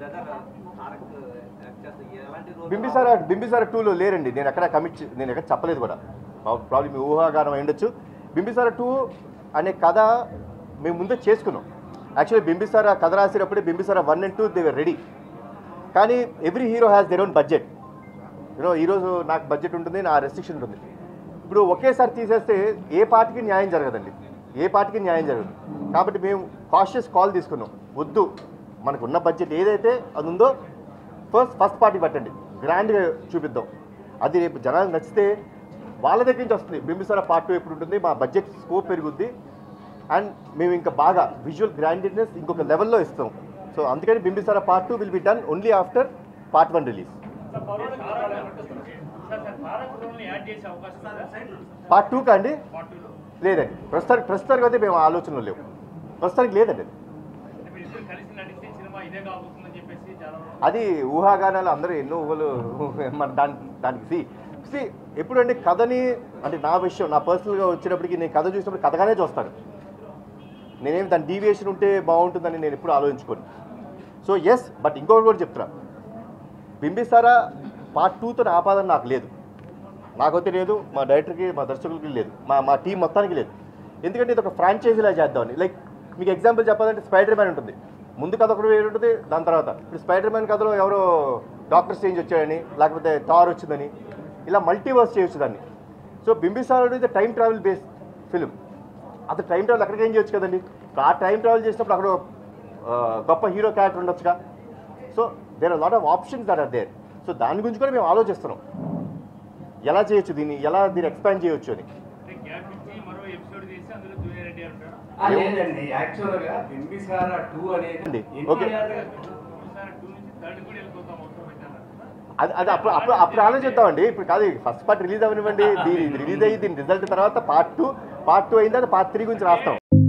Brother Tarak act చేస్తే ఎలాంటి role Bimbisara Bimbisara టూలో లేరండి నేను ఎక్కడ కమిట్ చే- నేను ఎక్కడ చెప్పలేదు కూడా ప్రాబ్లం మీ ఊహాగానం అయి ఉండొచ్చు బింబిసార టూ అనే కథ మేము ముందే చేసుకున్నాం యాక్చువల్లీ బింబిసార కథ రాసేటప్పుడే బింబిసార వన్ అండ్ టూ దేవర్ రెడీ కానీ every hero has their own budget you know ఈరోజు నాకు బడ్జెట్ ఉంటుంది నా రెస్ట్రిక్షన్ ఉంటుంది ఇప్పుడు ఒకేసారి తీసేస్తే ఏ పార్టీకి న్యాయం జరగదండి ఏ పార్టీకి న్యాయం జరగదు కాబట్టి మేము కాషియస్ కాల్ తీసుకున్నాం వద్దు మనకు ఉన్న బడ్జెట్ ఏదైతే అది ఉందో ఫస్ట్ ఫస్ట్ పార్టీ పట్టండి గ్రాండ్గా చూపిద్దాం అది రేపు జనాలు నచ్చితే వాళ్ళ దగ్గర నుంచి వస్తుంది బింబిసార పార్ట్ టూ ఎప్పుడు ఉంటుంది మా బడ్జెట్ స్కోప్ పెరుగుద్ది అండ్ మేము ఇంకా బాగా విజువల్ గ్రాండెడ్నెస్ ఇంకొక లెవెల్లో ఇస్తాం సో అందుకని Bimbisara part two will be done only after part one release sir sir Tarak రోల్ని యాడ్ చేసే అవకాశం ఉందా పార్ట్ టూ కాండి పార్ట్ టూలో లేదండి ప్రస్తుతానికి ప్రస్తుతానికి అయితే మేము ఆలోచనలు లేవు ప్రస్తుతానికి లేదండి అది. అంటే మీరు ఇద్దరు కలిసి నడిస్తే సినిమా ఇదే కాబోతుందని చెప్పేసి చాలా మంది అది ఊహాగానాలు అందరూ ఎన్నో ఊహలు మన దాని దానికి సి సి ఎప్పుడంటే కథని అంటే నా విషయం నా పర్సనల్గా వచ్చినప్పటికి నేను కథ చూసినప్పుడు కథగానే చూస్తాను నేనేం దాని డీవియేషన్ ఉంటే బాగుంటుందని నేను ఎప్పుడు ఆలోచించుకోను సో ఎస్ బట్ ఇంకొకటి కూడా చెప్తున్నా బింబిసారా పార్ట్ టూతో ఆపాదని నాకు లేదు నాకైతే లేదు మా డైరెక్టర్కి మా దర్శకులకి లేదు మా మా టీం మొత్తానికి లేదు ఎందుకంటే ఇది ఒక ఫ్రాంచైజీలా చేద్దామని లైక్ మీకు ఎగ్జాంపుల్ చెప్పాలంటే స్పైడర్ మ్యాన్ ఉంటుంది ముందు కథ ఒకటి వేరు ఉంటుంది దాని తర్వాత ఇప్పుడు స్పైడర్ మ్యాన్ కథలో ఎవరో డాక్టర్ స్ట్రేంజ్ వచ్చాడని లేకపోతే థార్ వచ్చిందని ఇలా మల్టీవర్స్ చేయొచ్చు దాన్ని సో బింబిసారుడు ఇది టైం ట్రావెల్ బేస్డ్ ఫిలిం అతను టైం ట్రావెల్ ఎక్కడికి ఏం చేయొచ్చు కదండి ఆ టైం ట్రావెల్ చేసినప్పుడు అక్కడ ఆ, గొప్ప హీరో క్యారెక్టర్ ఉండొచ్చుగా so there are lot of options that are there so దాని గురించి కూడా మేము ఆలోచిస్తున్నాం ఎలా చేయొచ్చు దీన్ని ఎలా దీన్ని ఎక్స్పాండ్ చేయొచ్చు అని అంటే గ్యాప్ ఇచ్చి మరో ఎపిసోడ్ చేసి అందులో జూనియర్ రెడ్డి అంటారు ఆ, లేదండి యాక్చువల్ గా బింబిసార టూ అనేది అండి, ఎన్ని ఓకే. ఏళ్ళుగా ఒకసారి టూ నుంచి థర్డ్ కూడా వెళ్ళిపోతాం మొత్తం పెట్టారు అది అది అప్పుడు అప్పుడు అప్పుడు ఆలోచిద్దామండి ఇప్పుడు కాదు ఫస్ట్ పార్ట్ రిలీజ్ అవ్వనివ్వండి దీని రిలీజ్ అయ్యి దీని రిజల్ట్ తర్వాత పార్ట్ టూ పార్ట్ టూ అయిన తర్వాత పార్ట్ త్రీ గురించి రాస్తాం